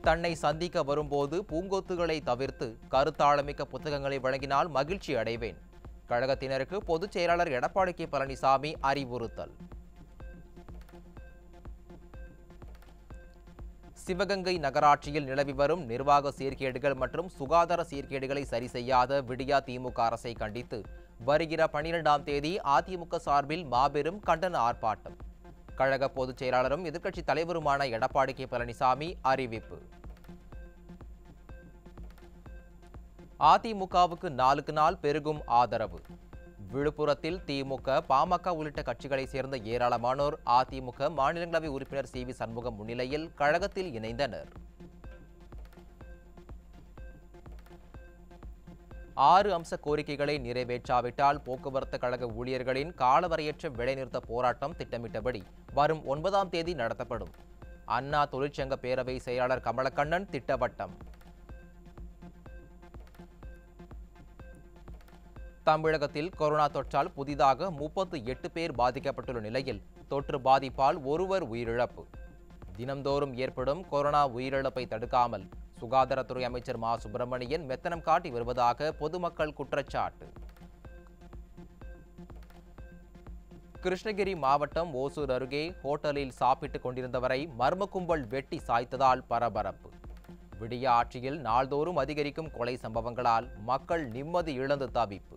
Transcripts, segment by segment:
தன்னை சந்திக்க வரும்போது பூங்கொத்துகளை தவிர்த்து கருத்தாளமிக்க புத்தகங்களை வழங்கினால் மகிழ்ச்சி அடைவேன் கழகத்தினருக்கு பொதுச் செயலாளர் எடப்பாடி கே பழனிசாமி அறிவுறுத்தல் சிவகங்கை நகராட்சியில் நிலவி வரும் நிர்வாக சீர்கேடுகள் மற்றும் சுகாதார சீர்கேடுகளை சரி செய்யாத விடியா திமுக அரசை கண்டித்து வருகிற பனிரெண்டாம் தேதி அதிமுக சார்பில் மாபெரும் கண்டன ஆர்ப்பாட்டம் கழக பொதுச் செயலாளரும் எதிர்க்கட்சித் தலைவருமான எடப்பாடி கே பழனிசாமி அறிவிப்பு அதிமுகவுக்கு நாளுக்கு நாள் பெருகும் ஆதரவு விழுப்புரத்தில் திமுக பாமக உள்ளிட்ட கட்சிகளைச் சேர்ந்த ஏராளமானோர் அதிமுக மாநிலங்களவை உறுப்பினர் சி வி சண்முகம் முன்னிலையில் கழகத்தில் இணைந்தனர் ஆறு அம்ச கோரிக்கைகளை நிறைவேற்றாவிட்டால் போக்குவரத்து கழக ஊழியர்களின் காலவரையற்ற வேலைநிறுத்த போராட்டம் திட்டமிட்டபடி வரும் ஒன்பதாம் தேதி நடத்தப்படும் அண்ணா தொழிற்சங்க பேரவை செயலாளர் கமலக்கண்ணன் திட்டவட்டம் தமிழகத்தில் கொரோனா தொற்றால் புதிதாக முப்பத்து எட்டு பேர் பாதிக்கப்பட்டுள்ள நிலையில் தொற்று பாதிப்பால் ஒருவர் உயிரிழப்பு தினம்தோறும் ஏற்படும் கொரோனா உயிரிழப்பை தடுக்காமல் சுகாதாரத்துறை அமைச்சர் மா சுப்பிரமணியன் மெத்தனம் காட்டி வருவதாக பொதுமக்கள் குற்றச்சாட்டு கிருஷ்ணகிரி மாவட்டம் ஓசூர் அருகே ஹோட்டலில் சாப்பிட்டுக் கொண்டிருந்தவரை மர்ம கும்பல் வெட்டி சாய்த்ததால் பரபரப்பு விடிய ஆட்சியில் நாள்தோறும் அதிகரிக்கும் கொலை சம்பவங்களால் மக்கள் நிம்மதி இழந்து தவிப்பு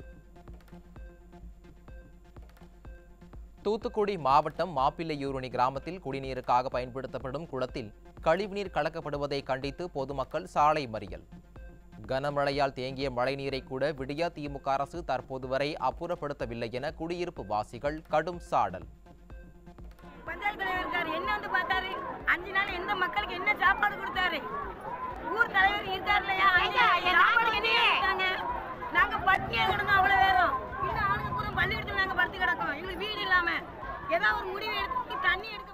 தூத்துக்குடி மாவட்டம் மாப்பிள்ளையூரணி கிராமத்தில் குடிநீருக்காக பயன்படுத்தப்படும் குளத்தில் கழிவுநீர் கலக்கப்படுவதை கண்டித்து பொதுமக்கள் சாலை மறியல் கனமழையால் தேங்கிய மழைநீரை கூட விடியா திமுக அரசு தற்போது வரை அப்புறப்படுத்தவில்லை என குடியிருப்பு வாசிகள் கடும் சாடல் பஞ்சாயத்து தலைவர் இருக்காரு என்ன வந்து பார்த்தாரு அஞ்சு நாள் எந்த மக்களுக்கு என்ன சாப்பாடு கொடுத்தாரு ஊர் தலைவர் இருக்காரு இல்லையா சாப்பாடு என்ன கொடுத்தாங்க நாங்க பட்டினியா கிடந்தோம் அவ்வளவு வேறும் இந்த ஆளுங்க பூரா பள்ளிக்கூடத்துல நாங்க படுத்து கிடக்கோம் எங்களுக்கு வீடு இல்லாம ஏதாவது ஒரு முடிவு எடுத்து தண்ணி எடுக்க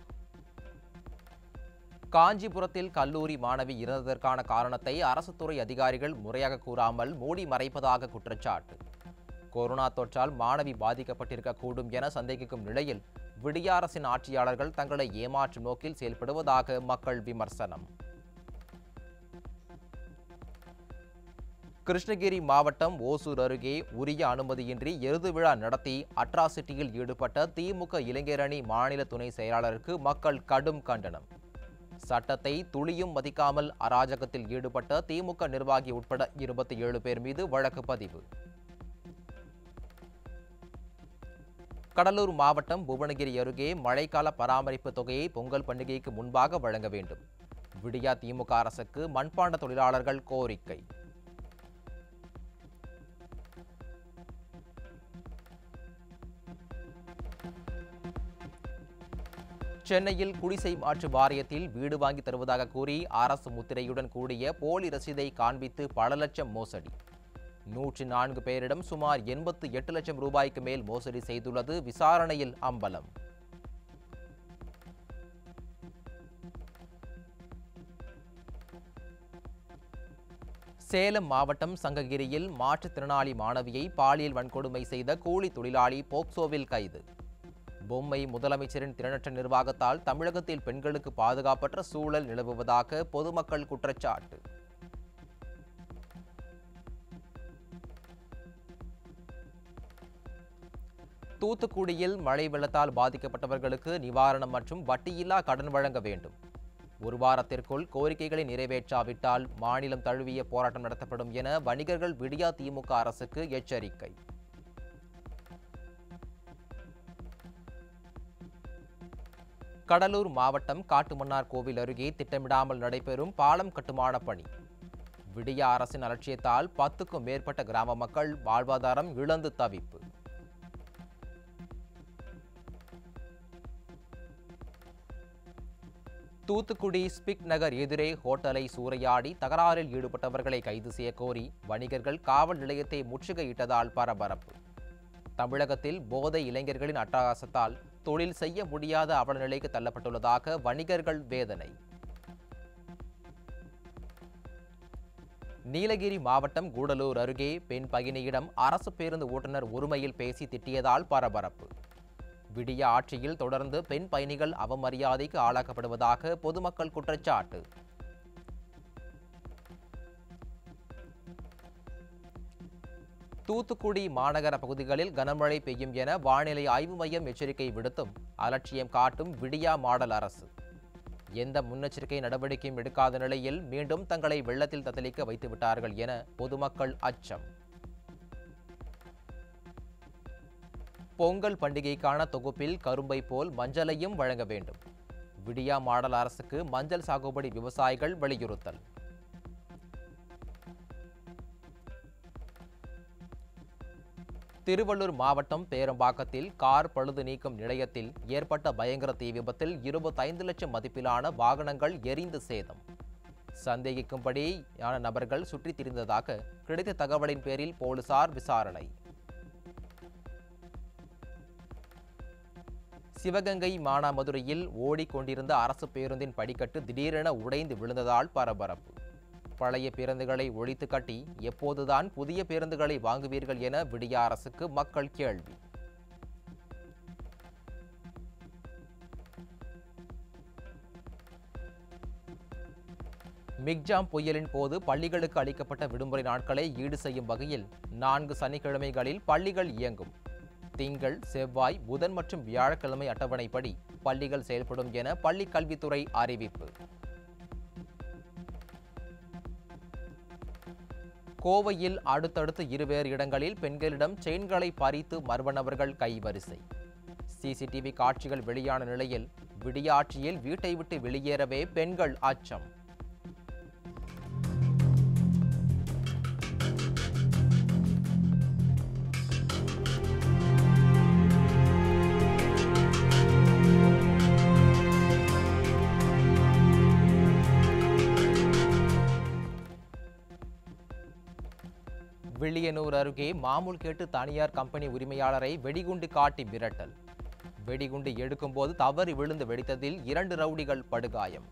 காஞ்சிபுரத்தில் கல்லூரி மாணவி இறந்ததற்கான காரணத்தை அரசு துறை அதிகாரிகள் முறையாக கூறாமல் மூடி மறைப்பதாக குற்றச்சாட்டு கொரோனா தொற்றால் மாணவி பாதிக்கப்பட்டிருக்கக்கூடும் என சந்தேகிக்கும் நிலையில் விடிய அரசின் ஆட்சியாளர்கள் தங்களை ஏமாற்றும் நோக்கில் செயல்படுவதாக மக்கள் விமர்சனம் கிருஷ்ணகிரி மாவட்டம் ஓசூர் அருகே உரிய அனுமதியின்றி எருது விழா நடத்தி அட்ராசிட்டியில் ஈடுபட்ட திமுக இளைஞரணி மாநில துணை செயலாளருக்கு மக்கள் கடும் கண்டனம் சட்டத்தை துளியும் மதிக்காமல் அராஜகத்தில் ஈடுபட்ட திமுக நிர்வாகி உட்பட இருபத்தி ஏழு பேர் மீது வழக்கு பதிவு கடலூர் மாவட்டம் புவனகிரி அருகே மழைக்கால பராமரிப்பு தொகையை பொங்கல் பண்டிகைக்கு முன்பாக வழங்க வேண்டும் விடியா திமுக அரசுக்கு மண்பாண்ட தொழிலாளர்கள் கோரிக்கை சென்னையில் குடிசை மாற்று வாரியத்தில் வீடு வாங்கி தருவதாக கூறி அரசு முத்திரையுடன் கூடிய போலி ரசீதை காண்பித்து பல லட்சம் மோசடி நூற்றி நான்கு பேரிடம் சுமார் எண்பத்து எட்டு லட்சம் ரூபாய்க்கு மேல் மோசடி செய்துள்ளது விசாரணையில் அம்பலம் சேலம் மாவட்டம் சங்ககிரியில் மாற்றுத்திறனாளி மாணவியை பாலியல் வன்கொடுமை செய்த கூலி தொழிலாளி போக்சோவில் கைது பொம்மை முதலமைச்சரின் திறனற்ற நிர்வாகத்தால் தமிழகத்தில் பெண்களுக்கு பாதுகாப்பற்ற சூழல் நிலவுவதாக பொதுமக்கள் குற்றச்சாட்டு தூத்துக்குடியில் மழை வெள்ளத்தால் பாதிக்கப்பட்டவர்களுக்கு நிவாரணம் மற்றும் வட்டியில்லா கடன் வழங்க வேண்டும் ஒரு வாரத்திற்குள் கோரிக்கைகளை நிறைவேற்றாவிட்டால் மாநிலம் தழுவிய போராட்டம் நடத்தப்படும் என வணிகர்கள் விடியா திமுக அரசுக்கு எச்சரிக்கை கடலூர் மாவட்டம் காட்டுமன்னார் கோவில் அருகே திட்டமிடாமல் நடைபெறும் பாலம் கட்டுமான பணி விடியா அரசின் அலட்சியத்தால் பத்துக்கும் மேற்பட்ட கிராம மக்கள் வாழ்வாதாரம் இழந்து தவிப்பு தூத்துக்குடி ஸ்பிக் நகர் எதிரே ஹோட்டலை சூறையாடி தகராறில் ஈடுபட்டவர்களை கைது செய்ய கோரி வணிகர்கள் காவல் நிலையத்தை முற்றுகையிட்டதால் பரபரப்பு தமிழகத்தில் போதை இளைஞர்களின் அட்டகாசத்தால் தொழில் செய்ய முடியாத அவல நிலைக்கு தள்ளப்பட்டுள்ளதாக வணிகர்கள் வேதனை நீலகிரி மாவட்டம் கூடலூர் அருகே பெண் பயணியிடம் அரசு பேருந்து ஓட்டுநர் உரிமையில் பேசி திட்டியதால் பரபரப்பு விடிய ஆட்சியில் தொடர்ந்து பெண் பயணிகள் அவமரியாதைக்கு ஆளாக்கப்படுவதாக பொதுமக்கள் குற்றச்சாட்டு தூத்துக்குடி மாநகர பகுதிகளில் கனமழை பெய்யும் என வானிலை ஆய்வு மையம் எச்சரிக்கை விடுத்தும் அலட்சியம் காட்டும் விடியா மாடல் அரசு எந்த முன்னெச்சரிக்கை நடவடிக்கையும் எடுக்காத நிலையில் மீண்டும் தங்களை வெள்ளத்தில் தத்தளிக்க வைத்து விட்டார்கள் என பொதுமக்கள் அச்சம் பொங்கல் பண்டிகைக்கான தொகுப்பில் கரும்பை போல் மஞ்சளையும் வழங்க வேண்டும் விடியா மாடல் அரசுக்கு மஞ்சள் சாகுபடி விவசாயிகள் வலியுறுத்தல் திருவள்ளூர் மாவட்டம் பேரம்பாக்கத்தில் கார் பழுது நீக்கும் நிலையத்தில் ஏற்பட்ட பயங்கர தீ விபத்தில் இருபத்தைந்து லட்சம் மதிப்பிலான வாகனங்கள் எரிந்து சேதம் சந்தேகிக்கும்படியான நபர்கள் சுற்றித் திரிந்ததாக கிடைத்த தகவலின் பேரில் போலீசார் விசாரணை சிவகங்கை மானாமதுரையில் ஓடிக்கொண்டிருந்த அரசு பேருந்தின் படிக்கட்டு திடீரென உடைந்து விழுந்ததால் பரபரப்பு பழைய பேருந்துகளை ஒழித்து கட்டி எப்போதுதான் புதிய பேருந்துகளை வாங்குவீர்கள் என விடிய அரசுக்கு மக்கள் கேள்வி மிக்ஜாம் புயலின் போது பள்ளிகளுக்கு அளிக்கப்பட்ட விடுமுறை நாட்களை ஈடு செய்யும் வகையில் நான்கு சனிக்கிழமைகளில் பள்ளிகள் இயங்கும் திங்கள் செவ்வாய் புதன் மற்றும் வியாழக்கிழமை அட்டவணைப்படி பள்ளிகள் செயல்படும் என பள்ளிக் கல்வித்துறை அறிவிப்பு கோவையில் அடுத்தடுத்து இருவேறு இடங்களில் பெண்களிடம் செயின்களை பறித்து மர்ம நபர்கள் கைவரிசை சிசிடிவி காட்சிகள் வெளியான நிலையில் விடியாட்சியில் வீட்டை விட்டு வெளியேறவே பெண்கள் அச்சம் வில்லியனூர் அருகே மாமூல் கேட்டு தனியார் கம்பெனி உரிமையாளரை வெடிகுண்டு காட்டி மிரட்டல் வெடிகுண்டு எடுக்கும்போது தவறி விழுந்து வெடித்ததில் இரண்டு ரவுடிகள் படுகாயம்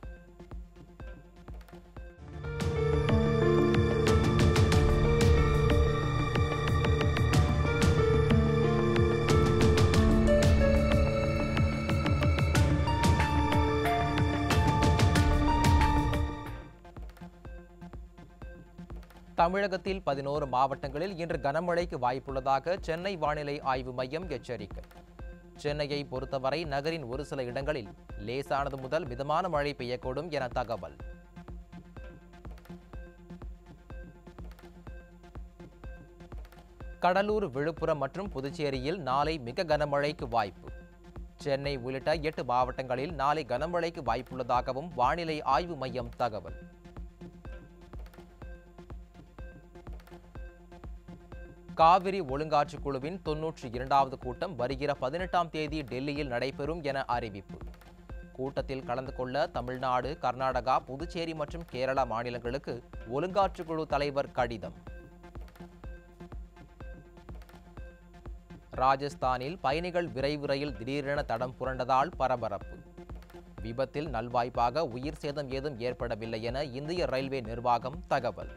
தமிழகத்தில் பதினோரு மாவட்டங்களில் இன்று கனமழைக்கு வாய்ப்புள்ளதாக சென்னை வானிலை ஆய்வு மையம் எச்சரிக்கை சென்னையை பொறுத்தவரை நகரின் ஒரு சில இடங்களில் லேசானது முதல் மிதமான மழை பெய்யக்கூடும் என தகவல் கடலூர் விழுப்புரம் மற்றும் புதுச்சேரியில் நாளை மிக கனமழைக்கு வாய்ப்பு சென்னை உள்ளிட்ட எட்டு மாவட்டங்களில் நாளை கனமழைக்கு வாய்ப்புள்ளதாகவும் வானிலை ஆய்வு மையம் தகவல் காவிரி ஒழுங்காற்றுக் குழுவின் தொன்னூற்றி இரண்டாவது கூட்டம் வருகிற பதினெட்டாம் தேதி டெல்லியில் நடைபெறும் என அறிவிப்பு கூட்டத்தில் கலந்து கொள்ள தமிழ்நாடு கர்நாடகா புதுச்சேரி மற்றும் கேரளா மாநிலங்களுக்கு ஒழுங்காற்றுக் குழு தலைவர் கடிதம் ராஜஸ்தானில் பயணிகள் விரைவு ரயில் திடீரென தடம் புரண்டதால் பரபரப்பு விபத்தில் நல்வாய்ப்பாக உயிர் சேதம் ஏதும் ஏற்படவில்லை என இந்திய ரயில்வே நிர்வாகம் தகவல்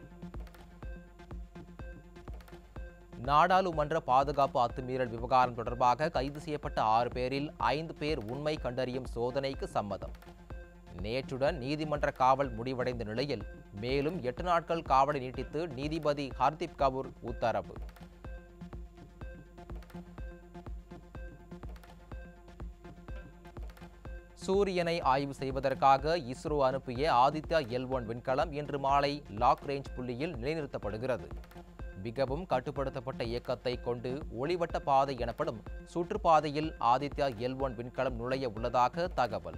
நாடாளுமன்ற பாதுகாப்பு அத்துமீறல் விவகாரம் தொடர்பாக கைது செய்யப்பட்ட ஆறு பேரில் ஐந்து பேர் உண்மை கண்டறியும் சோதனைக்கு சம்மதம் நேற்றுடன் நீதிமன்ற காவல் முடிவடைந்த நிலையில் மேலும் எட்டு நாட்கள் காவலை நீட்டித்து நீதிபதி ஹர்தீப் கபூர் உத்தரவு சூரியனை ஆய்வு செய்வதற்காக இஸ்ரோ அனுப்பிய ஆதித்யா எல் ஒன் விண்கலம் இன்று மாலை லாக் ரேஞ்ச் புள்ளியில் நிலைநிறுத்தப்படுகிறது மிகவும் கட்டுப்படுத்தப்பட்ட இயக்கத்தை கொண்டு ஒளிவட்ட பாதை எனப்படும் சுற்றுப்பாதையில் ஆதித்யா எல் ஒன் விண்கலம் நுழைய உள்ளதாக தகவல்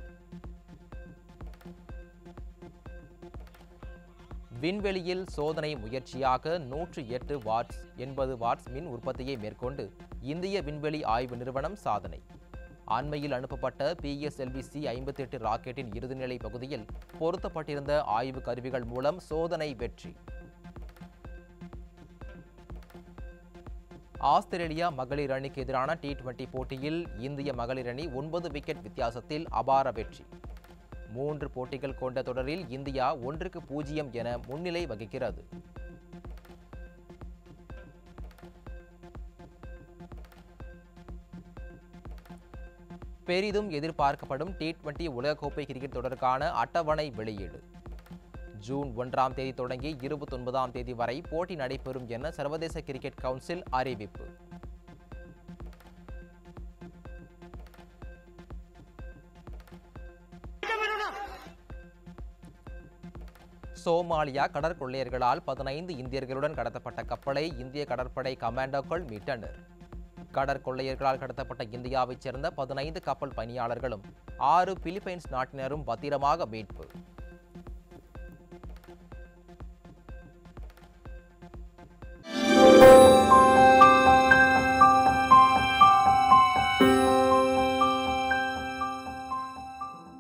விண்வெளியில் சோதனை முயற்சியாக நூற்று எட்டு வாட்ஸ் எண்பது வாட்ஸ் மின் உற்பத்தியை மேற்கொண்டு இந்திய விண்வெளி ஆய்வு நிறுவனம் சாதனை அண்மையில் அனுப்பப்பட்ட பிஎஸ்எல்வி சி ஐம்பத்தி எட்டு ராக்கெட்டின் இறுதிநிலை பகுதியில் பொருத்தப்பட்டிருந்த ஆய்வு கருவிகள் மூலம் சோதனை வெற்றி ஆஸ்திரேலியா மகளிர் அணிக்கு எதிரான டி டுவெண்டி போட்டியில் இந்திய மகளிர் அணி ஒன்பது விக்கெட் வித்தியாசத்தில் அபார வெற்றி மூன்று போட்டிகள் கொண்ட தொடரில் இந்தியா ஒன்றுக்கு பூஜ்ஜியம் என முன்னிலை வகிக்கிறது பெரிதும் எதிர்பார்க்கப்படும் டி டுவெண்டி உலகக்கோப்பை கிரிக்கெட் தொடருக்கான அட்டவணை வெளியீடு ஜூன் ஒன்றாம் தேதி தொடங்கி இருபத்தொன்பதாம் தேதி வரை போட்டி நடைபெறும் என சர்வதேச கிரிக்கெட் கவுன்சில் அறிவிப்பு சோமாலியா கடற்கொள்ளையர்களால் பதினைந்து இந்தியர்களுடன் கடத்தப்பட்ட கப்பலை இந்திய கடற்படை கமாண்டோக்கள் மீட்டனர் கடற்கொள்ளையர்களால் கடத்தப்பட்ட இந்தியாவைச் சேர்ந்த பதினைந்து கப்பல் பணியாளர்களும் ஆறு பிலிப்பைன்ஸ் நாட்டினரும் பத்திரமாக மீட்பு